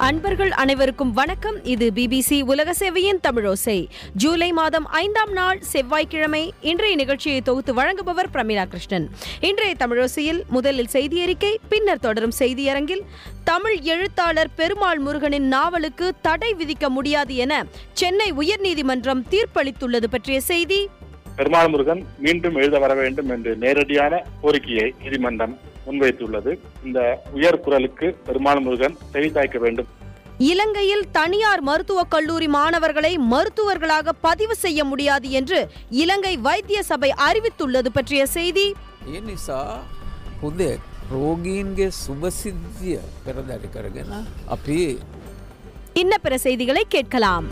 அன்பர்கள் அனைவருக்கும் வணக்கம் இது பிபிசி உலக சேவையின் தமிழோசை ஜூலை மாதம் ஐந்தாம் நாள் செவ்வாய்க்கிழமை இன்றைய நிகழ்ச்சியை தொகுத்து வழங்குபவர் பிரமிளா கிருஷ்ணன் இன்றைய தமிழோசையில் முதலில் செய்தி அறிக்கை பின்னர் தொடரும் செய்தியரங்கில் தமிழ் எழுத்தாளர் பெருமாள் முருகனின் நாவலுக்கு தடை விதிக்க முடியாது என சென்னை உயர்நீதிமன்றம் தீர்ப்பளித்துள்ளது பற்றிய செய்தி பெருமாள் முருகன் மீண்டும் எழுத வர வேண்டும் என்று நேரடியான கோரிக்கையை நீதிமன்றம் முன்வைத்துள்ளது இந்த உயர் குரலுக்கு பெருமாள் முருகன் செவிசாய்க்க வேண்டும் இலங்கையில் தனியார் மருத்துவக் கல்லூரி மாணவர்களை மருத்துவர்களாக பதிவு செய்ய முடியாது என்று இலங்கை வைத்திய சபை அறிவித்துள்ளது பற்றிய செய்தி ඒ නිසා හොඳ රෝගීන්ගේ සුභසිද්ධිය පෙරදැරි කරගෙන අපි இன்ன பிற செய்திகளை கேட்கலாம்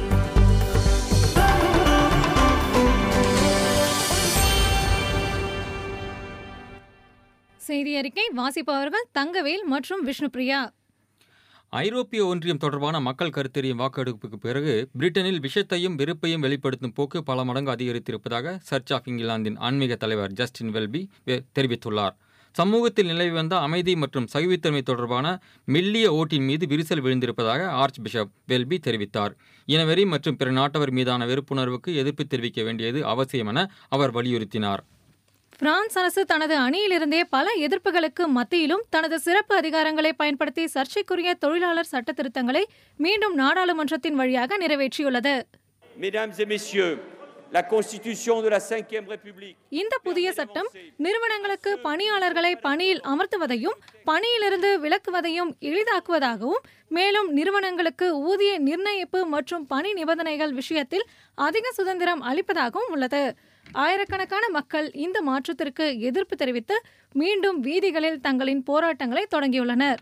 செய்தி அறிக்கை வாசிப்பவர்கள் தங்கவேல் மற்றும் விஷ்ணுபிரியா ஐரோப்பிய ஒன்றியம் தொடர்பான மக்கள் கருத்தறியும் வாக்கெடுப்புக்கு பிறகு பிரிட்டனில் விஷத்தையும் வெறுப்பையும் வெளிப்படுத்தும் போக்கு பல மடங்கு அதிகரித்திருப்பதாக சர்ச் ஆஃப் இங்கிலாந்தின் ஆன்மீக தலைவர் ஜஸ்டின் வெல்பி வெ- தெரிவித்துள்ளார் சமூகத்தில் நிலவி வந்த அமைதி மற்றும் சகிவுத்தன்மை தொடர்பான மெல்லிய ஓட்டின் மீது விரிசல் விழுந்திருப்பதாக ஆர்ச் பிஷப் வெல்பி தெரிவித்தார் இனவெறி மற்றும் பிற நாட்டவர் மீதான வெறுப்புணர்வுக்கு எதிர்ப்பு தெரிவிக்க வேண்டியது அவசியம் என அவர் வலியுறுத்தினார் பிரான்ஸ் அரசு தனது அணியிலிருந்தே பல எதிர்ப்புகளுக்கு மத்தியிலும் தனது சிறப்பு அதிகாரங்களை பயன்படுத்தி சர்ச்சைக்குரிய தொழிலாளர் சட்ட திருத்தங்களை மீண்டும் நாடாளுமன்றத்தின் வழியாக நிறைவேற்றியுள்ளது Mesdames et messieurs, la Constitution de la Ve République இந்த புதிய சட்டம் நிறுவனங்களுக்கு பணியாளர்களை பணியில் அமர்த்துவதையும் பணியிலிருந்து விலக்குவதையும் எளிதாக்குவதாகவும் மேலும் நிறுவனங்களுக்கு ஊதிய நிர்ணயிப்பு மற்றும் பணி நிபந்தனைகள் விஷயத்தில் அதிக சுதந்திரம் அளிப்பதாகவும் உள்ளது ஆயிரக்கணக்கான மக்கள் இந்த மாற்றத்திற்கு எதிர்ப்பு தெரிவித்து மீண்டும் வீதிகளில் தங்களின் போராட்டங்களை தொடங்கியுள்ளனர்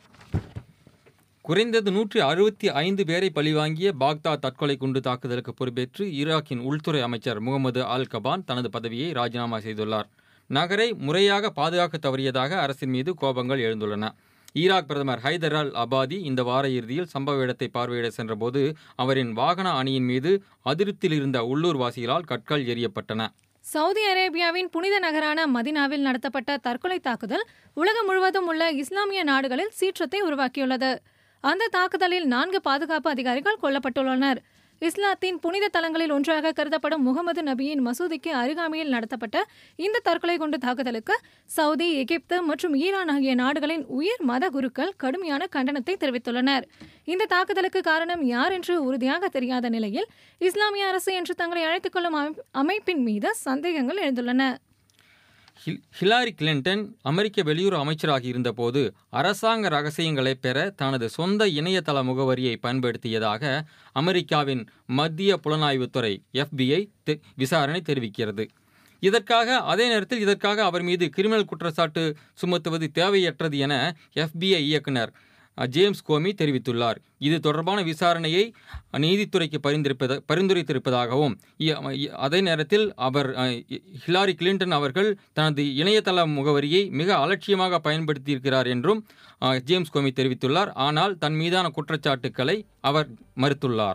குறைந்தது நூற்றி அறுபத்தி ஐந்து பேரை பழிவாங்கிய பாக்தாத் தற்கொலை குண்டு தாக்குதலுக்கு பொறுப்பேற்று ஈராக்கின் உள்துறை அமைச்சர் முகமது அல் கபான் தனது பதவியை ராஜினாமா செய்துள்ளார் நகரை முறையாக பாதுகாக்க தவறியதாக அரசின் மீது கோபங்கள் எழுந்துள்ளன ஈராக் பிரதமர் ஹைதர் அல் அபாதி இந்த வார இறுதியில் சம்பவ இடத்தை பார்வையிட சென்றபோது அவரின் வாகன அணியின் மீது அதிருப்தியில் இருந்த உள்ளூர் வாசிகளால் கற்கள் எறியப்பட்டன சவுதி அரேபியாவின் புனித நகரான மதினாவில் நடத்தப்பட்ட தற்கொலை தாக்குதல் உலகம் முழுவதும் உள்ள இஸ்லாமிய நாடுகளில் சீற்றத்தை உருவாக்கியுள்ளது அந்த தாக்குதலில் நான்கு பாதுகாப்பு அதிகாரிகள் கொல்லப்பட்டுள்ளனர் இஸ்லாத்தின் புனித தலங்களில் ஒன்றாக கருதப்படும் முகமது நபியின் மசூதிக்கு அருகாமையில் நடத்தப்பட்ட இந்த தற்கொலை குண்டு தாக்குதலுக்கு சவுதி எகிப்து மற்றும் ஈரான் ஆகிய நாடுகளின் உயர் மத குருக்கள் கடுமையான கண்டனத்தை தெரிவித்துள்ளனர் இந்த தாக்குதலுக்கு காரணம் யார் என்று உறுதியாக தெரியாத நிலையில் இஸ்லாமிய அரசு என்று தங்களை அழைத்துக் கொள்ளும் அமைப்- அமைப்பின் மீது சந்தேகங்கள் எழுந்துள்ளன ஹில்- ஹிலாரி கிளின்டன் அமெரிக்க வெளியுறவு அமைச்சராக இருந்தபோது அரசாங்க ரகசியங்களை பெற தனது சொந்த இணையதள முகவரியை பயன்படுத்தியதாக அமெரிக்காவின் மத்திய புலனாய்வுத்துறை FBI தெ- விசாரணை தெரிவிக்கிறது இதற்காக அதே நேரத்தில் இதற்காக அவர் மீது கிரிமினல் குற்றச்சாட்டு சுமத்துவது தேவையற்றது என FBI இயக்குனர் அஹ், ஜேம்ஸ் கோமி தெரிவித்துள்ளார் இது தொடர்பான விசாரணையை நீதித்துறைக்கு பரிந்துரைப்பத பரிந்துரைத்திருப்பதாகவும் இ- இ- அதே நேரத்தில் அவர் அஹ், இ- ஹிலாரி கிளின்டன் அவர்கள் தனது இணையதள முகவரியை மிக அலட்சியமாக பயன்படுத்தியிருக்கிறார் என்றும் அஹ், ஜேம்ஸ் கோமி தெரிவித்துள்ளார் ஆனால் தன் மீதான குற்றச்சாட்டுக்களை அவர் மறுத்துள்ளார்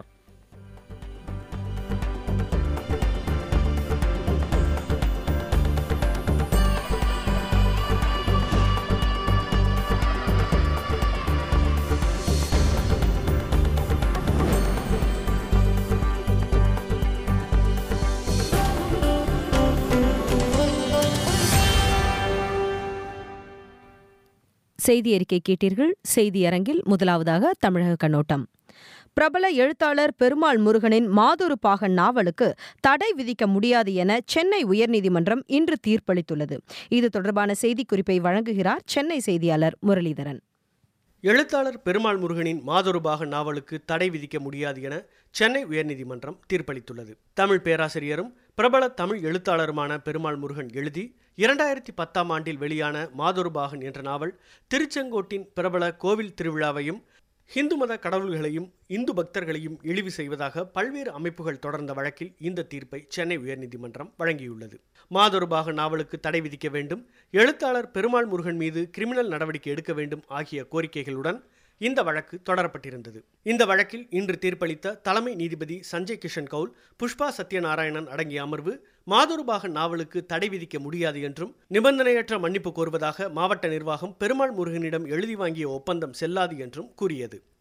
செய்தி அறிக்கை கேட்டீர்கள் செய்தியரங்கில் முதலாவதாக தமிழக கண்ணோட்டம் பிரபல எழுத்தாளர் பெருமாள் முருகனின் மாதொரு பாகன் நாவலுக்கு தடை விதிக்க முடியாது என சென்னை உயர்நீதிமன்றம் இன்று தீர்ப்பளித்துள்ளது இது தொடர்பான செய்திக்குறிப்பை வழங்குகிறார் சென்னை செய்தியாளர் முரளிதரன் எழுத்தாளர் பெருமாள் முருகனின் மாதொருபாக நாவலுக்கு தடை விதிக்க முடியாது என சென்னை உயர்நீதிமன்றம் தீர்ப்பளித்துள்ளது தமிழ் பேராசிரியரும் பிரபல தமிழ் எழுத்தாளருமான பெருமாள் முருகன் எழுதி இரண்டாயிரத்தி பத்தாம் ஆண்டில் வெளியான மாதொருபாகன் என்ற நாவல் திருச்செங்கோட்டின் பிரபல கோவில் திருவிழாவையும் ஹிந்து மத கடவுள்களையும் இந்து பக்தர்களையும் இழிவு செய்வதாக பல்வேறு அமைப்புகள் தொடர்ந்த வழக்கில் இந்த தீர்ப்பை சென்னை உயர்நீதிமன்றம் வழங்கியுள்ளது மாதொருபாக நாவலுக்கு தடை விதிக்க வேண்டும் எழுத்தாளர் பெருமாள் முருகன் மீது கிரிமினல் நடவடிக்கை எடுக்க வேண்டும் ஆகிய கோரிக்கைகளுடன் இந்த வழக்கு தொடரப்பட்டிருந்தது இந்த வழக்கில் இன்று தீர்ப்பளித்த தலைமை நீதிபதி சஞ்சய் கிஷன் கவுல் புஷ்பா சத்யநாராயணன் அடங்கிய அமர்வு மாதொருபாக நாவலுக்கு தடை விதிக்க முடியாது என்றும் நிபந்தனையற்ற மன்னிப்பு கோருவதாக மாவட்ட நிர்வாகம் பெருமாள் முருகனிடம் எழுதி வாங்கிய ஒப்பந்தம் செல்லாது என்றும் கூறியது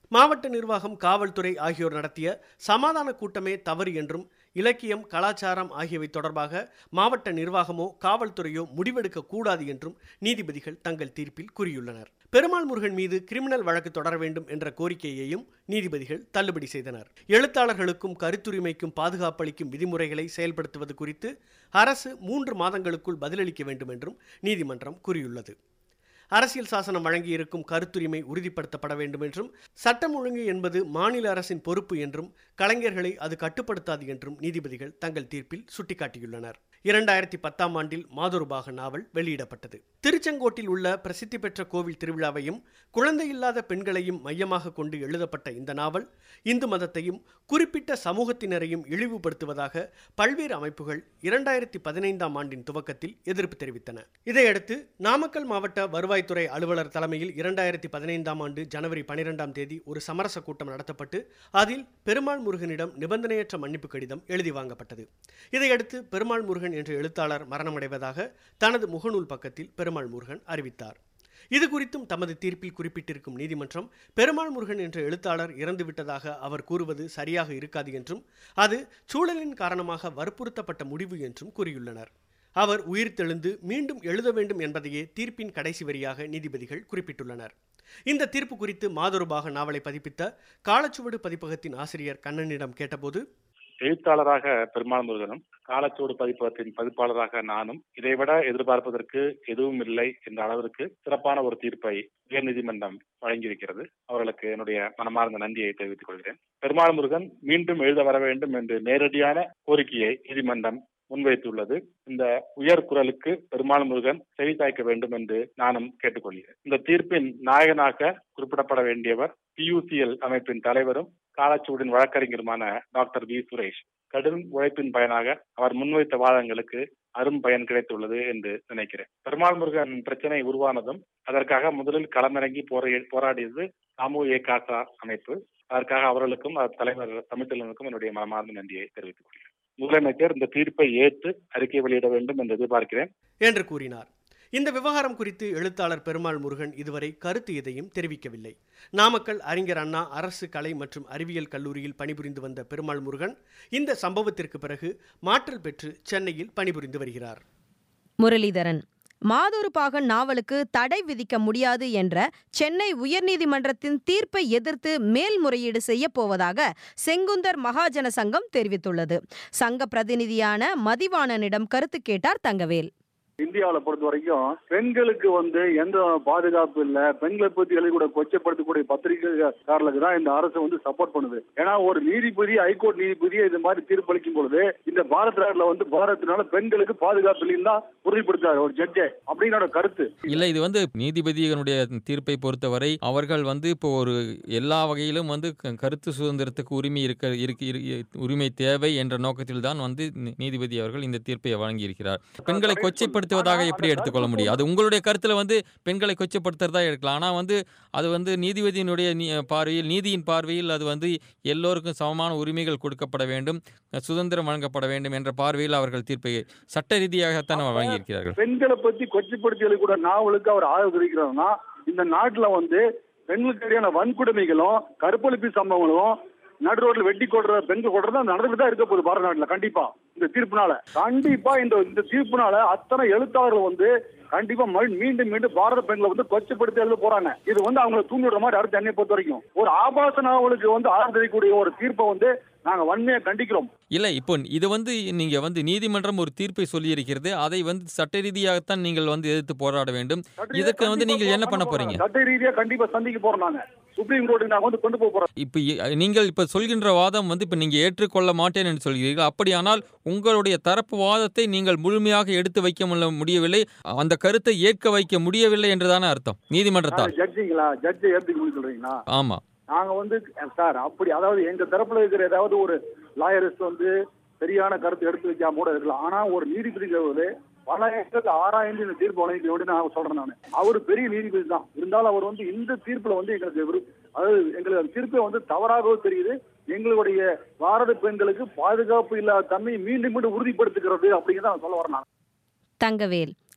மாவட்ட நிர்வாகம் காவல்துறை ஆகியோர் நடத்திய சமாதான கூட்டமே தவறு என்றும் இலக்கியம் கலாச்சாரம் ஆகியவை தொடர்பாக மாவட்ட நிர்வாகமோ காவல்துறையோ முடிவெடுக்க கூடாது என்றும் நீதிபதிகள் தங்கள் தீர்ப்பில் கூறியுள்ளனர் பெருமாள் முருகன் மீது கிரிமினல் வழக்கு தொடர வேண்டும் என்ற கோரிக்கையையும் நீதிபதிகள் தள்ளுபடி செய்தனர் எழுத்தாளர்களுக்கும் கருத்துரிமைக்கும் பாதுகாப்பளிக்கும் விதிமுறைகளை செயல்படுத்துவது குறித்து அரசு மூன்று மாதங்களுக்குள் பதிலளிக்க வேண்டும் என்றும் நீதிமன்றம் கூறியுள்ளது அரசியல் சாசனம் வழங்கியிருக்கும் கருத்துரிமை உறுதிப்படுத்தப்பட வேண்டும் என்றும் சட்டம் ஒழுங்கு என்பது மாநில அரசின் பொறுப்பு என்றும் கலைஞர்களை அது கட்டுப்படுத்தாது என்றும் நீதிபதிகள் தங்கள் தீர்ப்பில் சுட்டிக்காட்டியுள்ளனர் இரண்டாயிரத்தி பத்தாம் ஆண்டில் மாதொருபாக நாவல் வெளியிடப்பட்டது திருச்செங்கோட்டில் உள்ள பிரசித்தி பெற்ற கோவில் திருவிழாவையும் குழந்தை இல்லாத பெண்களையும் மையமாக கொண்டு எழுதப்பட்ட இந்த நாவல் இந்து மதத்தையும் குறிப்பிட்ட சமூகத்தினரையும் இழிவுபடுத்துவதாக பல்வேறு அமைப்புகள் இரண்டாயிரத்தி பதினைந்தாம் ஆண்டின் துவக்கத்தில் எதிர்ப்பு தெரிவித்தன இதையடுத்து நாமக்கல் மாவட்ட வருவாய்த்துறை அலுவலர் தலைமையில் இரண்டாயிரத்தி பதினைந்தாம் ஆண்டு ஜனவரி பனிரெண்டாம் தேதி ஒரு சமரச கூட்டம் நடத்தப்பட்டு அதில் பெருமாள் முருகனிடம் நிபந்தனையற்ற மன்னிப்பு கடிதம் எழுதி வாங்கப்பட்டது இதையடுத்து பெருமாள் முருகன் என்ற எழுத்தாளர் மரணமடைவதாக தனது முகநூல் பக்கத்தில் பெருமாள் முருகன் அறிவித்தார் இது குறித்தும் தமது தீர்ப்பில் குறிப்பிட்டிருக்கும் நீதிமன்றம் பெருமாள் முருகன் என்ற எழுத்தாளர் இறந்துவிட்டதாக அவர் கூறுவது சரியாக இருக்காது என்றும் அது சூழலின் காரணமாக வற்புறுத்தப்பட்ட முடிவு என்றும் கூறியுள்ளனர் அவர் உயிர்த்தெழுந்து மீண்டும் எழுத வேண்டும் என்பதையே தீர்ப்பின் கடைசி வரியாக நீதிபதிகள் குறிப்பிட்டுள்ளனர் இந்த தீர்ப்பு குறித்து மாதொருபாக நாவலை பதிப்பித்த காலச்சுவடு பதிப்பகத்தின் ஆசிரியர் கண்ணனிடம் கேட்டபோது எழுத்தாளராக பெருமாள் முருகனும் காலச்சோடு பதிப்பகத்தின் பதிப்பாளராக நானும் இதைவிட எதிர்பார்ப்பதற்கு எதுவும் இல்லை என்ற அளவிற்கு சிறப்பான ஒரு தீர்ப்பை உயர்நீதிமன்றம் வழங்கியிருக்கிறது அவர்களுக்கு என்னுடைய மனமார்ந்த நன்றியை தெரிவித்துக் கொள்கிறேன் பெருமாள் முருகன் மீண்டும் எழுத வர வேண்டும் என்று நேரடியான கோரிக்கையை நீதிமன்றம் முன்வைத்துள்ளது இந்த உயர் குரலுக்கு பெருமாள் முருகன் செவிசாய்க்க வேண்டும் என்று நானும் கேட்டுக்கொள்கிறேன் இந்த தீர்ப்பின் நாயகனாக குறிப்பிடப்பட வேண்டியவர் பியூசிஎல் அமைப்பின் தலைவரும் காலச்சூடின் வழக்கறிஞருமான டாக்டர் வி சுரேஷ் கடும் உழைப்பின் பயனாக அவர் முன்வைத்த வாதங்களுக்கு அரும் பயன் கிடைத்துள்ளது என்று நினைக்கிறேன் பெருமாள் முருகன் பிரச்சனை உருவானதும் அதற்காக முதலில் களமிறங்கி போராடியது சாமூக காசா அமைப்பு அதற்காக அவர்களுக்கும் தலைவர் தமிழ்ச்செல்வனுக்கும் என்னுடைய மனமார்ந்த நன்றியை தெரிவித்துக் கொள்கிறேன் முதலமைச்சர் இந்த தீர்ப்பை ஏற்று அறிக்கை வெளியிட வேண்டும் என்று எதிர்பார்க்கிறேன் என்று கூறினார் இந்த விவகாரம் குறித்து எழுத்தாளர் பெருமாள் முருகன் இதுவரை கருத்து எதையும் தெரிவிக்கவில்லை நாமக்கல் அறிஞர் அண்ணா அரசு கலை மற்றும் அறிவியல் கல்லூரியில் பணிபுரிந்து வந்த பெருமாள் முருகன் இந்த சம்பவத்திற்கு பிறகு மாற்றல் பெற்று சென்னையில் பணிபுரிந்து வருகிறார் முரளிதரன் மாதொரு பாகன் நாவலுக்கு தடை விதிக்க முடியாது என்ற சென்னை உயர்நீதிமன்றத்தின் தீர்ப்பை எதிர்த்து மேல்முறையீடு செய்ய போவதாக செங்குந்தர் மகாஜன சங்கம் தெரிவித்துள்ளது சங்க பிரதிநிதியான மதிவாணனிடம் கருத்து கேட்டார் தங்கவேல் இந்தியாவில் பொறுத்த வரைக்கும் பெண்களுக்கு வந்து எந்த பாதுகாப்பு இல்ல பெண்களை பத்தி எழுதிக்கூட கொச்சப்படுத்தக்கூடிய பத்திரிகைக்காரர்களுக்கு தான் இந்த அரசு வந்து சப்போர்ட் பண்ணுது ஏன்னா ஒரு நீதிபதி ஹைகோர்ட் நீதிபதியை இது மாதிரி தீர்ப்பளிக்கும் பொழுது இந்த பாரத் நாட்டில் வந்து பாரத்தினால பெண்களுக்கு பாதுகாப்பு இல்லைன்னு தான் உறுதிப்படுத்தாரு ஒரு ஜட்ஜே அப்படின்னு கருத்து இல்ல இது வந்து நீதிபதியினுடைய தீர்ப்பை பொறுத்தவரை அவர்கள் வந்து இப்போ ஒரு எல்லா வகையிலும் வந்து கருத்து சுதந்திரத்துக்கு உரிமை இருக்க இருக்கு உரிமை தேவை என்ற நோக்கத்தில் தான் வந்து நீதிபதி அவர்கள் இந்த தீர்ப்பை வழங்கியிருக்கிறார் பெண்களை கொச்சைப்படுத்த கொச்சப்படுத்துவதாக எப்படி எடுத்துக்கொள்ள முடியும் அது உங்களுடைய கருத்துல வந்து பெண்களை கொச்சப்படுத்துறதா எடுக்கலாம் ஆனா வந்து அது வந்து நீதிபதியினுடைய பார்வையில் நீதியின் பார்வையில் அது வந்து எல்லோருக்கும் சமமான உரிமைகள் கொடுக்கப்பட வேண்டும் சுதந்திரம் வழங்கப்பட வேண்டும் என்ற பார்வையில் அவர்கள் தீர்ப்பை சட்ட ரீதியாகத்தான் வழங்கியிருக்கிறார்கள் பெண்களை பத்தி கொச்சப்படுத்தி கூட நாவலுக்கு அவர் ஆதரவு தெரிவிக்கிறார்னா இந்த நாட்டுல வந்து பெண்களுக்கு இடையான வன்கொடுமைகளும் கருப்பொழிப்பு சம்பவங்களும் நடு ரோட்ல வெட்டி கொடுற பெண்கள் கொடுறது நடந்துட்டு தான் இருக்க போகுது பாரத நாட்டுல கண்டிப்பா இந்த தீர்ப்புனால கண்டிப்பா இந்த இந்த தீர்ப்புனால அத்தனை எழுத்தாளர்கள் வந்து கண்டிப்பா மீண்டும் மீண்டும் பாரத பெண்களை வந்து கொச்சப்படுத்தி எழுத போறாங்க இது வந்து அவங்களை தூண்டி விடுற மாதிரி அடுத்த என்னை பொறுத்த வரைக்கும் ஒரு ஆபாச நாவலுக்கு வந்து ஆதரிக்கக்கூடிய ஒரு தீர்ப்பை வந்து நாங்க வன்மையா கண்டிக்கிறோம் இல்ல இப்போ இது வந்து நீங்க வந்து நீதிமன்றம் ஒரு தீர்ப்பை சொல்லி இருக்கிறது அதை வந்து சட்ட ரீதியாகத்தான் நீங்கள் வந்து எதிர்த்து போராட வேண்டும் இதற்கு வந்து நீங்கள் என்ன பண்ண போறீங்க சட்ட ரீதியா கண்டிப்பா சந்திக்க போறோம் நாங்க சுப்ரீம் கோர்ட்டுக்கு நாங்க வந்து கொண்டு போக போறோம் இப்ப நீங்கள் இப்ப சொல்கின்ற வாதம் வந்து இப்ப நீங்க ஏற்றுக்கொள்ள மாட்டேன் என்று சொல்கிறீர்கள் அப்படியானால் உங்களுடைய தரப்பு வாதத்தை நீங்கள் முழுமையாக எடுத்து வைக்க முடியவில்லை அந்த கருத்தை ஏற்க வைக்க முடியவில்லை என்றுதானே அர்த்தம் நீதிமன்றத்தால் ஜட்ஜிங்களா ஜட்ஜை ஏற்றுக்க சொல்றீங்களா ஆமா நாங்க வந்து சார் அப்படி அதாவது எங்க தரப்புல இருக்கிற ஏதாவது ஒரு லாயர்ஸ் வந்து சரியான கருத்து எடுத்து வைக்காம கூட இருக்கலாம் ஆனா ஒரு நீதிபதிகள் பல இடத்துல ஆராய்ந்து இந்த தீர்ப்பு வழங்கி நான் சொல்றேன் நான் அவர் பெரிய நீதிபதி தான் இருந்தாலும் அவர் வந்து இந்த தீர்ப்புல வந்து எங்களுக்கு அதாவது எங்களுக்கு தீர்ப்பை வந்து தவறாகவும் தெரியுது எங்களுடைய பாரத பெண்களுக்கு பாதுகாப்பு இல்லாத தன்மையை மீண்டும் மீண்டும் உறுதிப்படுத்துகிறது அப்படிங்கிறத சொல்ல வரேன் தங்கவேல்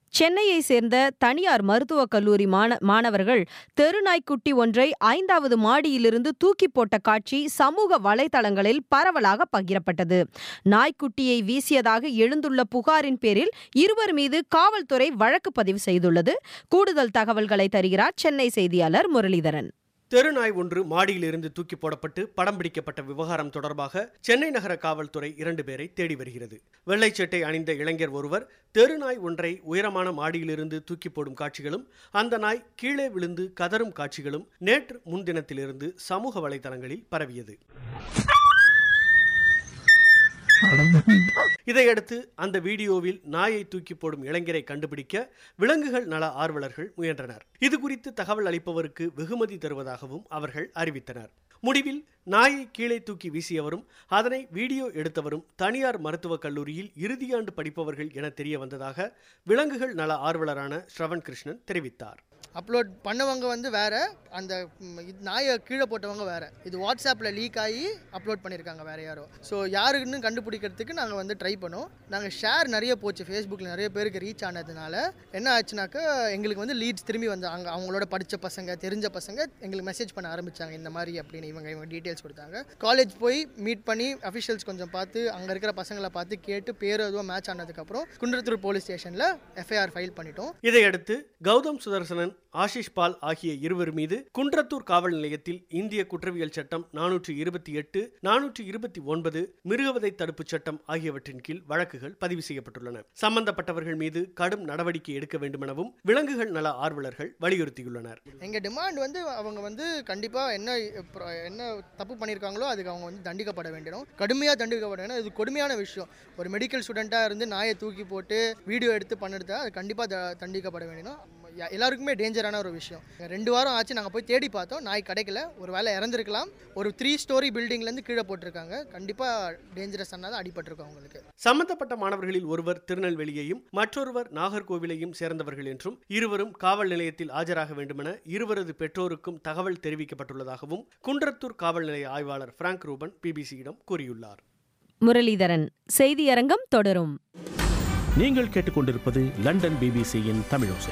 சென்னையை சேர்ந்த தனியார் மருத்துவக் கல்லூரி மாண மாணவர்கள் தெருநாய்க்குட்டி ஒன்றை ஐந்தாவது மாடியிலிருந்து தூக்கி போட்ட காட்சி சமூக வலைதளங்களில் பரவலாக பகிரப்பட்டது நாய்க்குட்டியை வீசியதாக எழுந்துள்ள புகாரின் பேரில் இருவர் மீது காவல்துறை வழக்கு பதிவு செய்துள்ளது கூடுதல் தகவல்களை தருகிறார் சென்னை செய்தியாளர் முரளிதரன் தெருநாய் ஒன்று மாடியிலிருந்து தூக்கி போடப்பட்டு படம் பிடிக்கப்பட்ட விவகாரம் தொடர்பாக சென்னை நகர காவல்துறை இரண்டு பேரை தேடி வருகிறது வெள்ளை சட்டை அணிந்த இளைஞர் ஒருவர் தெருநாய் ஒன்றை உயரமான மாடியிலிருந்து தூக்கி போடும் காட்சிகளும் அந்த நாய் கீழே விழுந்து கதறும் காட்சிகளும் நேற்று முன்தினத்திலிருந்து சமூக வலைதளங்களில் பரவியது இதையடுத்து அந்த வீடியோவில் நாயை தூக்கி போடும் இளைஞரை கண்டுபிடிக்க விலங்குகள் நல ஆர்வலர்கள் முயன்றனர் இது குறித்து தகவல் அளிப்பவருக்கு வெகுமதி தருவதாகவும் அவர்கள் அறிவித்தனர் முடிவில் நாயை கீழே தூக்கி வீசியவரும் அதனை வீடியோ எடுத்தவரும் தனியார் மருத்துவக் கல்லூரியில் இறுதியாண்டு படிப்பவர்கள் என தெரிய வந்ததாக விலங்குகள் நல ஆர்வலரான ஸ்ரவன் கிருஷ்ணன் தெரிவித்தார் அப்லோட் பண்ணவங்க வந்து வேற அந்த ம், இது நாயை கீழே போட்டவங்க வேற இது வாட்ஸ்அப்பில் லீக் ஆகி அப்லோட் பண்ணியிருக்காங்க வேற யாரோ ஸோ யாருக்குன்னு கண்டுபிடிக்கிறதுக்கு நாங்கள் வந்து ட்ரை பண்ணோம் நாங்கள் ஷேர் நிறைய போச்சு ஃபேஸ்புக்கில் நிறைய பேருக்கு ரீச் ஆனதுனால என்ன ஆச்சுனாக்கா எங்களுக்கு வந்து லீட்ஸ் திரும்பி வந்து அங்கே அவங்களோட படித்த பசங்க தெரிஞ்ச பசங்க எங்களுக்கு மெசேஜ் பண்ண ஆரம்பிச்சாங்க இந்த மாதிரி அப்படின்னு இவங்க இவங்க டீட்டெயில்ஸ் கொடுத்தாங்க காலேஜ் போய் மீட் பண்ணி அஃபிஷியல்ஸ் கொஞ்சம் பார்த்து அங்கே இருக்கிற பசங்களை பார்த்து கேட்டு பேர் எதுவும் மேட்ச் ஆனதுக்கப்புறம் குன்றத்தூர் போலீஸ் ஸ்டேஷனில் எஃப்ஐஆர் ஃபைல் பண்ணிட்டோம் இதையடுத்து கௌதம் சுதர்சனன் ஆஷிஷ் பால் ஆகிய இருவர் மீது குன்றத்தூர் காவல் நிலையத்தில் இந்திய குற்றவியல் சட்டம் நானூற்று இருபத்தி எட்டு நானூற்று இருபத்தி ஒன்பது மிருகவதை தடுப்புச் சட்டம் ஆகியவற்றின் கீழ் வழக்குகள் பதிவு செய்யப்பட்டுள்ளன சம்பந்தப்பட்டவர்கள் மீது கடும் நடவடிக்கை எடுக்க வேண்டுமெனவும் விலங்குகள் நல ஆர்வலர்கள் வலியுறுத்தியுள்ளனர் எங்கள் டிமாண்ட் வந்து அவங்க வந்து கண்டிப்பாக என்ன pro- என்ன தப்பு பண்ணியிருக்காங்களோ அதுக்கு அவங்க வந்து தண்டிக்கப்பட வேண்டியணும் கடுமையாக தண்டிக்கப்பட வேணும் இது கொடுமையான விஷயம் ஒரு மெடிக்கல் ஸ்டூடெண்ட்டாக இருந்து நாயை தூக்கி போட்டு வீடியோ எடுத்து பண்ணுறது அது கண்டிப்பாக தண்டிக்கப்பட வேண்டியணும் யா- எல்லாருக்குமே டேஞ்சரான ஒரு விஷயம் ரெண்டு வாரம் ஆச்சு நாங்கள் போய் தேடி பார்த்தோம் நாய் கிடைக்கல ஒரு வேளை இறந்துருக்கலாம் ஒரு த்ரீ ஸ்டோரி பில்டிங்லேருந்து கீழே போட்டிருக்காங்க கண்டிப்பாக டேஞ்சரஸ் தான் அடிபட்டிருக்கும் அவங்களுக்கு சம்பந்தப்பட்ட மாணவர்களில் ஒருவர் திருநெல்வேலியையும் மற்றொருவர் நாகர்கோவிலையும் சேர்ந்தவர்கள் என்றும் இருவரும் காவல் நிலையத்தில் ஆஜராக வேண்டுமென இருவரது பெற்றோருக்கும் தகவல் தெரிவிக்கப்பட்டுள்ளதாகவும் குன்றத்தூர் காவல் நிலைய ஆய்வாளர் பிராங்க் ரூபன் பிபிசியிடம் கூறியுள்ளார் முரளிதரன் செய்தியரங்கம் தொடரும் நீங்கள் கேட்டுக்கொண்டிருப்பது லண்டன் பிபிசியின் தமிழோசை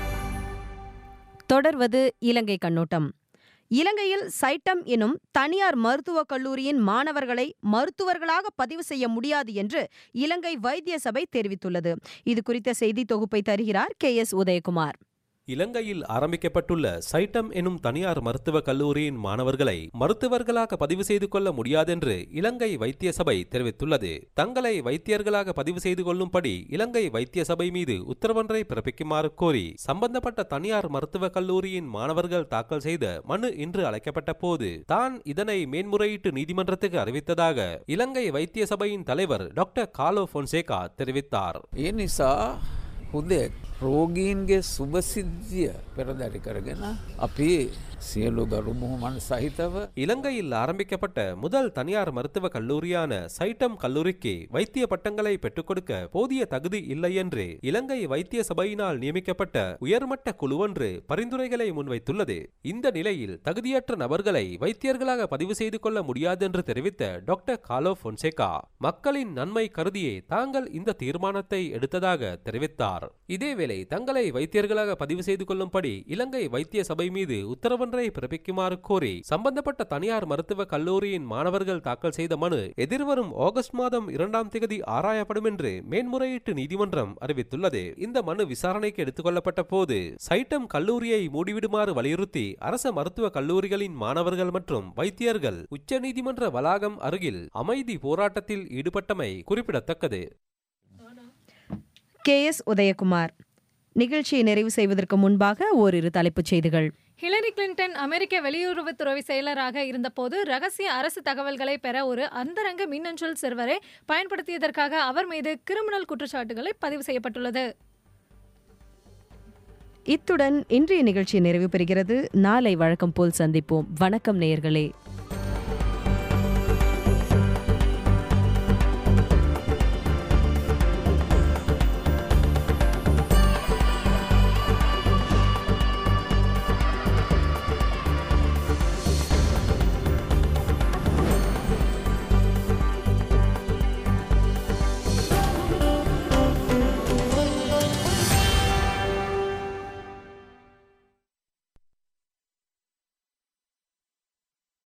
தொடர்வது இலங்கை கண்ணோட்டம் இலங்கையில் சைட்டம் எனும் தனியார் மருத்துவக் கல்லூரியின் மாணவர்களை மருத்துவர்களாக பதிவு செய்ய முடியாது என்று இலங்கை வைத்திய சபை தெரிவித்துள்ளது இது குறித்த செய்தி தொகுப்பை தருகிறார் கே எஸ் உதயகுமார் இலங்கையில் ஆரம்பிக்கப்பட்டுள்ள சைட்டம் எனும் தனியார் மருத்துவக் கல்லூரியின் மாணவர்களை மருத்துவர்களாக பதிவு செய்து கொள்ள முடியாதென்று இலங்கை வைத்திய சபை தெரிவித்துள்ளது தங்களை வைத்தியர்களாக பதிவு செய்து கொள்ளும்படி இலங்கை வைத்திய சபை மீது உத்தரவொன்றை பிறப்பிக்குமாறு கோரி சம்பந்தப்பட்ட தனியார் மருத்துவக் கல்லூரியின் மாணவர்கள் தாக்கல் செய்த மனு இன்று அழைக்கப்பட்ட போது தான் இதனை மேன்முறையீட்டு நீதிமன்றத்துக்கு அறிவித்ததாக இலங்கை வைத்திய சபையின் தலைவர் டாக்டர் காலோ பொன்சேகா தெரிவித்தார் ඒ නිසා හුදෙක් රෝගීන්ගේ සුභසිද්ධිය පෙරදැරි කරගෙන අපි සියලු ගරු මුහමන් සහිතව இலங்கையில் ஆரம்பிக்கப்பட்ட முதல் தனியார் மருத்துவ கல்லூரியான சைட்டம் கல்லூரிக்கு வைத்திய பட்டங்களை பெற்றுக் கொடுக்க போதிய தகுதி இல்லை என்று இலங்கை வைத்திய சபையினால் நியமிக்கப்பட்ட உயர்மட்ட குழுவொன்று பரிந்துரைகளை முன்வைத்துள்ளது இந்த நிலையில் தகுதியற்ற நபர்களை வைத்தியர்களாக பதிவு செய்து கொள்ள முடியாது என்று தெரிவித்த டாக்டர் காலோ பொன்சேகா மக்களின் நன்மை கருதியே தாங்கள் இந்த தீர்மானத்தை எடுத்ததாக தெரிவித்தார் இதேவேளை தங்களை வைத்தியர்களாக பதிவு செய்து கொள்ளும்படி இலங்கை வைத்திய சபை மீது உத்தரவொன்றை பிறப்பிக்குமாறு கோரி சம்பந்தப்பட்ட தனியார் மருத்துவ கல்லூரியின் மாணவர்கள் தாக்கல் செய்த மனு எதிர்வரும் ஆகஸ்ட் மாதம் இரண்டாம் தேதி ஆராயப்படும் என்று மேன்முறையீட்டு நீதிமன்றம் அறிவித்துள்ளது இந்த மனு விசாரணைக்கு எடுத்துக் கொள்ளப்பட்ட போது சைட்டம் கல்லூரியை மூடிவிடுமாறு வலியுறுத்தி அரச மருத்துவ கல்லூரிகளின் மாணவர்கள் மற்றும் வைத்தியர்கள் உச்சநீதிமன்ற வளாகம் அருகில் அமைதி போராட்டத்தில் ஈடுபட்டமை குறிப்பிடத்தக்கது கே எஸ் உதயகுமார் நிகழ்ச்சியை நிறைவு செய்வதற்கு முன்பாக ஓரிரு தலைப்புச் செய்திகள் ஹிலரி கிளின்டன் அமெரிக்க வெளியுறவுத்துறை செயலராக இருந்தபோது ரகசிய அரசு தகவல்களை பெற ஒரு அந்தரங்க மின்னஞ்சல் சர்வரை பயன்படுத்தியதற்காக அவர் மீது கிரிமினல் குற்றச்சாட்டுகளை பதிவு செய்யப்பட்டுள்ளது இத்துடன் இன்றைய நிகழ்ச்சி நிறைவு பெறுகிறது நாளை வழக்கம் போல் சந்திப்போம் வணக்கம் நேயர்களே